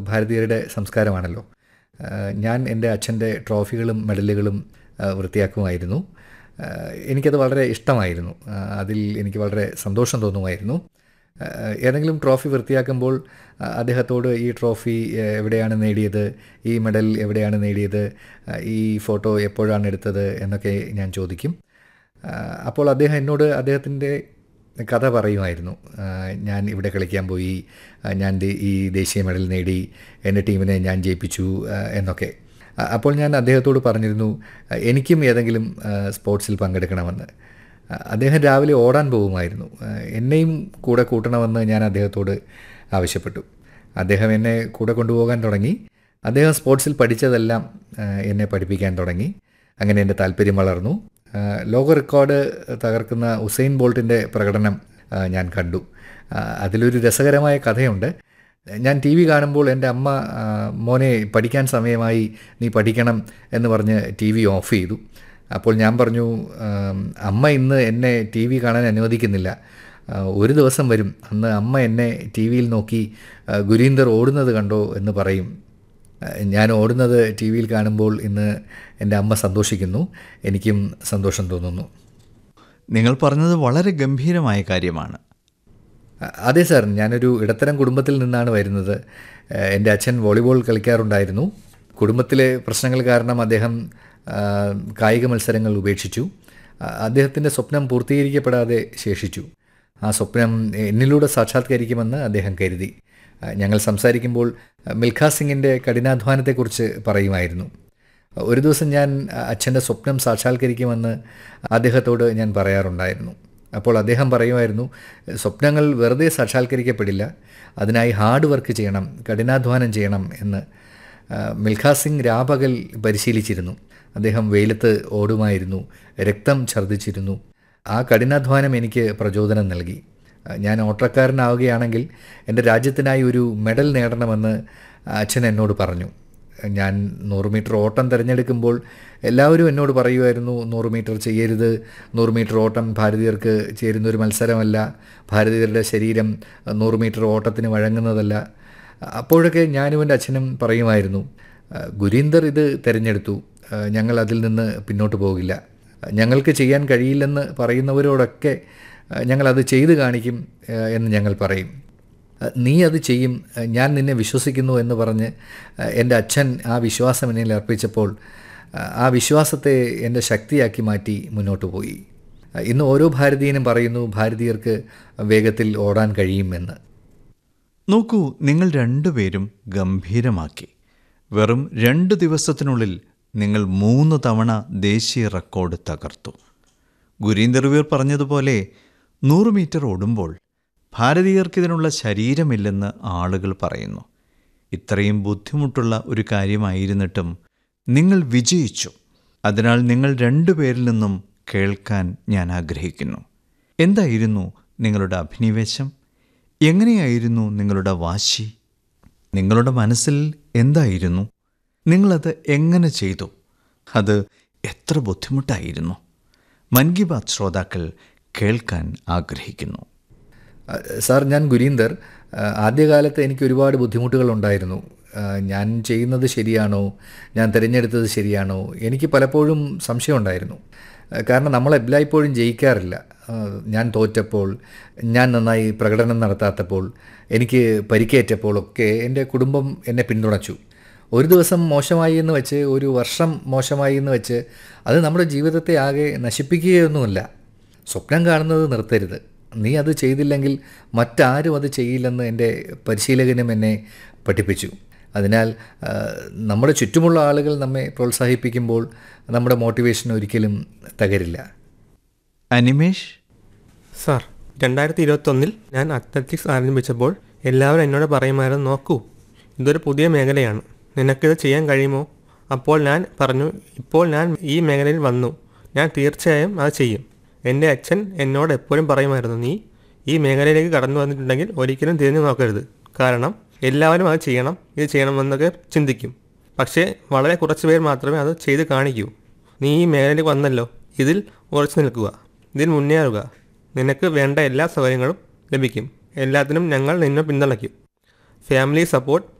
ഭാരതീയരുടെ സംസ്കാരമാണല്ലോ ആ, ഞാൻ എൻ്റെ അച്ഛൻ്റെ ട്രോഫികളും മെഡലുകളും ആ, വൃത്തിയാക്കുമായിരുന്നു ആ, എനിക്കത് വളരെ ഇഷ്ടമായിരുന്നു ആ, അതിൽ എനിക്ക് വളരെ സന്തോഷം തോന്നുമായിരുന്നു ആ, ഏതെങ്കിലും ട്രോഫി വൃത്തിയാക്കുമ്പോൾ ആ, അദ്ദേഹത്തോട് ഈ ട്രോഫി ആ, എവിടെയാണ് നേടിയത് ഈ മെഡൽ എവിടെയാണ് നേടിയത് ആ, ഈ ഫോട്ടോ എപ്പോഴാണ് എടുത്തത് എന്നൊക്കെ ഞാൻ ചോദിക്കും ആ, അപ്പോൾ അദ്ദേഹം എന്നോട് അദ്ദേഹത്തിൻ്റെ കഥ പറയുമായിരുന്നു ആ, ഞാൻ ഇവിടെ കളിക്കാൻ പോയി ആ, ഞാൻ ദേ- ഈ ദേശീയ മെഡൽ നേടി എൻ്റെ ടീമിനെ ഞാൻ ജയിപ്പിച്ചു ആ, എന്നൊക്കെ ആ, അപ്പോൾ ഞാൻ അദ്ദേഹത്തോട് പറഞ്ഞിരുന്നു ആ, എനിക്കും ഏതെങ്കിലും ആ, സ്പോർട്സിൽ പങ്കെടുക്കണമെന്ന് ആ, അദ്ദേഹം രാവിലെ ഓടാൻ പോകുമായിരുന്നു ആ, എന്നെയും കൂടെ കൂട്ടണമെന്ന് ഞാൻ അദ്ദേഹത്തോട് ആവശ്യപ്പെട്ടു അദ്ദേഹം എന്നെ കൂടെ കൊണ്ടുപോകാൻ തുടങ്ങി അദ്ദേഹം സ്പോർട്സിൽ പഠിച്ചതെല്ലാം ആ, എന്നെ പഠിപ്പിക്കാൻ തുടങ്ങി അങ്ങനെ എൻ്റെ താല്പര്യം വളർന്നു ആ, ലോക റെക്കോർഡ് തകർക്കുന്ന ഉസൈൻ ബോൾട്ടിൻ്റെ പ്രകടനം ആ, ഞാൻ കണ്ടു ആ, അതിലൊരു രസകരമായ കഥയുണ്ട് ഞാൻ ടി വി കാണുമ്പോൾ എൻ്റെ അമ്മ ആ, മോനെ പഠിക്കാൻ സമയമായി നീ പഠിക്കണം എന്ന് പറഞ്ഞ് ടി വി ഓഫ് ചെയ്തു അപ്പോൾ ഞാൻ പറഞ്ഞു ആം, അമ്മ ഇന്ന് എന്നെ ടി വി കാണാൻ അനുവദിക്കുന്നില്ല ആ, ഒരു ദിവസം വരും അന്ന് അമ്മ എന്നെ ടി വിയിൽ നോക്കി ആ, ഗുരീന്ദർ ഓടുന്നത് കണ്ടോ എന്ന് പറയും ആ, ഞാൻ ഓടുന്നത് ടി വിയിൽ കാണുമ്പോൾ ഇന്ന് എൻ്റെ അമ്മ സന്തോഷിക്കുന്നു എനിക്കും സന്തോഷം തോന്നുന്നു നിങ്ങൾ പറഞ്ഞത് വളരെ ഗംഭീരമായ കാര്യമാണ് അ- അതെ സാർ ഞാനൊരു ഇടത്തരം കുടുംബത്തിൽ നിന്നാണ് വരുന്നത് ഏഹ് എൻ്റെ അച്ഛൻ വോളിബോൾ കളിക്കാറുണ്ടായിരുന്നു കുടുംബത്തിലെ പ്രശ്നങ്ങൾ കാരണം അദ്ദേഹം ആ, കായിക മത്സരങ്ങൾ ഉപേക്ഷിച്ചു അ- അദ്ദേഹത്തിൻ്റെ സ്വപ്നം പൂർത്തീകരിക്കപ്പെടാതെ ശേഷിച്ചു ആ സ്വപ്നം എന്നിലൂടെ സാക്ഷാത്കരിക്കുമെന്ന് അദ്ദേഹം കരുതി ആ, ഞങ്ങൾ സംസാരിക്കുമ്പോൾ അ, മിൽഖാ സിംഗിൻ്റെ കഠിനാധ്വാനത്തെക്കുറിച്ച് പറയുമായിരുന്നു ഒരു ദിവസം ഞാൻ അച്ഛൻ്റെ സ്വപ്നം സാക്ഷാത്കരിക്കുമെന്ന് അദ്ദേഹത്തോട് ഞാൻ പറയാറുണ്ടായിരുന്നു അപ്പോൾ അദ്ദേഹം പറയുമായിരുന്നു സ്വപ്നങ്ങൾ വെറുതെ സാക്ഷാത്കരിക്കപ്പെടില്ല അതിനായി ഹാർഡ് വർക്ക് ചെയ്യണം കഠിനാധ്വാനം ചെയ്യണം എന്ന് ആ, മിൽഖാ സിംഗ് രാപകൽ പരിശീലിച്ചിരുന്നു അദ്ദേഹം വെയിലത്ത് ഓടുമായിരുന്നു രക്തം ഛർദ്ദിച്ചിരുന്നു ആ കഠിനാധ്വാനം എനിക്ക് പ്രചോദനം നൽകി ആ, ഞാൻ ഓട്ടക്കാരനാവുകയാണെങ്കിൽ എൻ്റെ രാജ്യത്തിനായി ഒരു മെഡൽ നേടണമെന്ന് അച്ഛൻ എന്നോട് പറഞ്ഞു ഞാൻ നൂറ് മീറ്റർ ഓട്ടം തിരഞ്ഞെടുക്കുമ്പോൾ എല്ലാവരും എന്നോട് പറയുമായിരുന്നു നൂറ് മീറ്റർ ചെയ്യരുത് നൂറ് മീറ്റർ ഓട്ടം ഭാരതീയർക്ക് ചേരുന്ന ഒരു മത്സരമല്ല ഭാരതീയരുടെ ശരീരം നൂറ് മീറ്റർ ഓട്ടത്തിന് വഴങ്ങുന്നതല്ല അപ്പോഴൊക്കെ ഞാനും എൻ്റെ അച്ഛനും പറയുമായിരുന്നു "ആ, ഗുരീന്ദർ ഇത് തിരഞ്ഞെടുത്തു ആ, ഞങ്ങൾ അതിൽ നിന്ന് പിന്നോട്ട് പോകില്ല ഞങ്ങൾക്ക് ചെയ്യാൻ കഴിയില്ലെന്ന് പറയുന്നവരോടൊക്കെ ആ, ഞങ്ങളത് ചെയ്തു കാണിക്കും ആ, എന്ന് ഞങ്ങൾ പറയും അഹ് നീ അത് ചെയ്യും അഹ് ഞാൻ നിന്നെ വിശ്വസിക്കുന്നു എന്ന് പറഞ്ഞ് അഹ് എൻ്റെ അച്ഛൻ ആ വിശ്വാസം എന്നിൽ അർപ്പിച്ചപ്പോൾ അഹ് ആ വിശ്വാസത്തെ എൻ്റെ ശക്തിയാക്കി മാറ്റി മുന്നോട്ട് പോയി അഹ് ഇന്ന് ഓരോ ഭാരതീയനും പറയുന്നു ഭാരതീയർക്ക് വേഗത്തിൽ ഓടാൻ കഴിയുമെന്ന് നോക്കൂ നിങ്ങൾ രണ്ടുപേരും ഗംഭീരമാക്കി വെറും രണ്ട് ദിവസത്തിനുള്ളിൽ നിങ്ങൾ മൂന്ന് തവണ ദേശീയ റെക്കോർഡ് തകർത്തു ഗുരീന്ദർ വീർ പറഞ്ഞതുപോലെ നൂറ് മീറ്റർ ഓടുമ്പോൾ ഭാരതീയർക്കിതിനുള്ള ശരീരമില്ലെന്ന് ആളുകൾ പറയുന്നു ഇത്രയും ബുദ്ധിമുട്ടുള്ള ഒരു കാര്യമായിരുന്നിട്ടും നിങ്ങൾ വിജയിച്ചു അതിനാൽ നിങ്ങൾ രണ്ടുപേരിൽ നിന്നും കേൾക്കാൻ ഞാൻ ആഗ്രഹിക്കുന്നു എന്തായിരുന്നു നിങ്ങളുടെ അഭിനിവേശം എങ്ങനെയായിരുന്നു നിങ്ങളുടെ വാശി നിങ്ങളുടെ മനസ്സിൽ എന്തായിരുന്നു നിങ്ങളത് എങ്ങനെ ചെയ്തു അത് എത്ര ബുദ്ധിമുട്ടായിരുന്നു മൻ കി ബാത് ശ്രോതാക്കൾ കേൾക്കാൻ ആഗ്രഹിക്കുന്നു അഹ് സാർ ഞാൻ ഗുരീന്ദർ അഹ് ആദ്യകാലത്ത് എനിക്ക് ഒരുപാട് ബുദ്ധിമുട്ടുകൾ ഉണ്ടായിരുന്നു അഹ് ഞാൻ ചെയ്യുന്നത് ശരിയാണോ ഞാൻ തിരഞ്ഞെടുത്തത് ശരിയാണോ എനിക്ക് പലപ്പോഴും സംശയമുണ്ടായിരുന്നു അഹ് കാരണം നമ്മൾ എല്ലായ്പ്പോഴും ജയിക്കാറില്ല അഹ് ഞാൻ തോറ്റപ്പോൾ ഞാൻ നന്നായി പ്രകടനം നടത്താത്തപ്പോൾ എനിക്ക് പരിക്കേറ്റപ്പോൾ ഒക്കെ എൻ്റെ കുടുംബം എന്നെ പിന്തുണച്ചു ഒരു ദിവസം മോശമായി എന്ന് വെച്ച് ഒരു വർഷം മോശമായി എന്ന് വെച്ച് അത് നമ്മുടെ ജീവിതത്തെ ആകെ നശിപ്പിക്കുകയൊന്നുമില്ല സ്വപ്നം കാണുന്നത് നിർത്തരുത് നീ അത് ചെയ്തില്ലെങ്കിൽ മറ്റാരും അത് ചെയ്യില്ലെന്ന് എൻ്റെ പരിശീലകനും എന്നെ പഠിപ്പിച്ചു അതിനാൽ ആ, നമ്മുടെ ചുറ്റുമുള്ള ആളുകൾ നമ്മെ പ്രോത്സാഹിപ്പിക്കുമ്പോൾ നമ്മുടെ മോട്ടിവേഷൻ ഒരിക്കലും തകരില്ല അനിമേഷ് സാർ രണ്ടായിരത്തി ഇരുപത്തൊന്നിൽ ഞാൻ അത്ലറ്റിക്സ് ആരംഭിച്ചപ്പോൾ എല്ലാവരും എന്നോട് പറയുമായിരുന്നു നോക്കൂ ഇതൊരു പുതിയ മേഖലയാണ് നിനക്കിത് ചെയ്യാൻ കഴിയുമോ അപ്പോൾ ഞാൻ പറഞ്ഞു ഇപ്പോൾ ഞാൻ ഈ മേഖലയിൽ വന്നു ഞാൻ തീർച്ചയായും അത് ചെയ്യും എൻ്റെ അച്ഛൻ എന്നോട് എപ്പോഴും പറയുമായിരുന്നു നീ ഈ മേഖലയിലേക്ക് കടന്നു വന്നിട്ടുണ്ടെങ്കിൽ ഒരിക്കലും തിരിഞ്ഞു നോക്കരുത് കാരണം എല്ലാവരും അത് ചെയ്യണം ഇത് ചെയ്യണമെന്നൊക്കെ ചിന്തിക്കും പക്ഷേ വളരെ കുറച്ച് പേർ മാത്രമേ അത് ചെയ്ത് കാണിക്കൂ നീ ഈ മേഖലയിലേക്ക് വന്നല്ലോ ഇതിൽ ഉറച്ചു നിൽക്കുക ഇതിൽ മുന്നേറുക നിനക്ക് വേണ്ട എല്ലാ സൗകര്യങ്ങളും ലഭിക്കും എല്ലാത്തിനും ഞങ്ങൾ നിന്നെ പിന്തുണയ്ക്കും ഫാമിലി സപ്പോർട്ട്